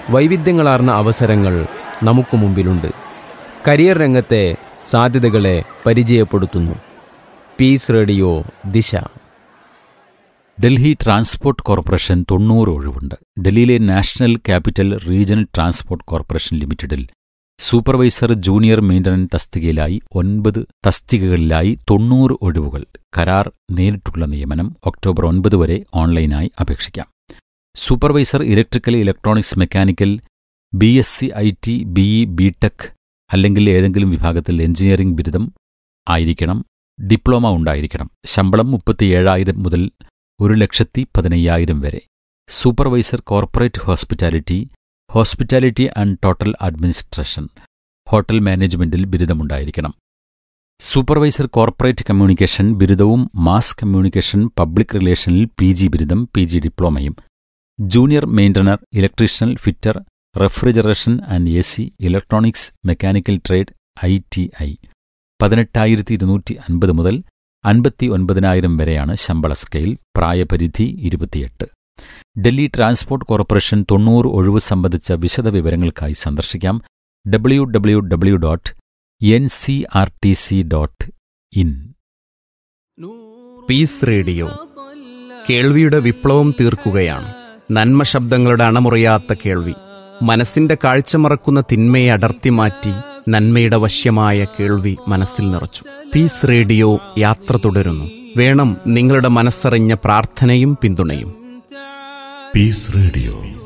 വൈവിധ്യങ്ങളാർന്ന അവസരങ്ങൾ നമുക്ക് മുമ്പിലുണ്ട് കരിയർ രംഗത്തെ സാധ്യതകളെ പരിചയപ്പെടുത്തുന്നു പീസ് റേഡിയോ ദിശ ഡൽഹി ട്രാൻസ്പോർട്ട് കോർപ്പറേഷൻ തൊണ്ണൂറ് ഒഴിവുണ്ട് ഡൽഹിയിലെ national capital regional transport corporation ലിമിറ്റഡിൽ സൂപ്പർവൈസർ ജൂനിയർ മെയിൻ്റനൻസ് തസ്തികയിലായി ഒൻപത് തസ്തികകളിലായി തൊണ്ണൂറ് ഒഴിവുകൾ കരാർ നേരിട്ടുള്ള നിയമനം ഒക്ടോബർ ഒൻപത് വരെ ഓൺലൈനായി അപേക്ഷിക്കാം supervisor electrical electronics mechanical B S C I T BE B tech അല്ലെങ്കിൽ ഏതെങ്കിലും വിഭാഗത്തിൽ എഞ്ചിനീയറിംഗ് ബിരുദം ആയിരിക്കണം ഡിപ്ലോമ ഉണ്ടായിരിക്കണം ശമ്പളം മുപ്പത്തിയേഴായിരം മുതൽ ഒരു ലക്ഷത്തി പതിനയ്യായിരം വരെ supervisor corporate hospitality hospitality and total administration hotel മാനേജ്മെന്റിൽ ബിരുദമുണ്ടായിരിക്കണം സൂപ്പർവൈസർ കോർപ്പറേറ്റ് കമ്മ്യൂണിക്കേഷൻ ബിരുദവും മാസ് കമ്മ്യൂണിക്കേഷൻ പബ്ലിക് റിലേഷനിൽ പി ജി ബിരുദം പി ജി ഡിപ്ലോമയും junior maintainer electrician fitter refrigeration and A C electronics mechanical trade I T I പതിനെട്ടായിരത്തി ഇരുന്നൂറ്റി അൻപത് മുതൽ അൻപത്തി ഒൻപതിനായിരം വരെയാണ് ശമ്പള സ്കെയിൽ പ്രായപരിധി ഇരുപത്തിയെട്ട് ഡൽഹി ട്രാൻസ്പോർട്ട് കോർപ്പറേഷൻ തൊണ്ണൂറ് ഒഴിവ് സംബന്ധിച്ച വിശദവിവരങ്ങൾക്കായി സന്ദർശിക്കാം W W W dot N C R T C dot in peace radio കേൾവിയുടെ വിപ്ലവം തീർക്കുകയാണ് നന്മ ശബ്ദങ്ങളുടെ അണമുറിയാത്ത കേൾവി മനസ്സിന്റെ കാഴ്ച മറക്കുന്ന തിന്മയെ അടർത്തി മാറ്റി നന്മയുടെ വശ്യമായ കേൾവി മനസ്സിൽ നിറച്ചു പീസ് റേഡിയോ യാത്ര തുടരുന്നു വേണം നിങ്ങളുടെ മനസ്സറിഞ്ഞ പ്രാർത്ഥനയും പിന്തുണയും പീസ് റേഡിയോ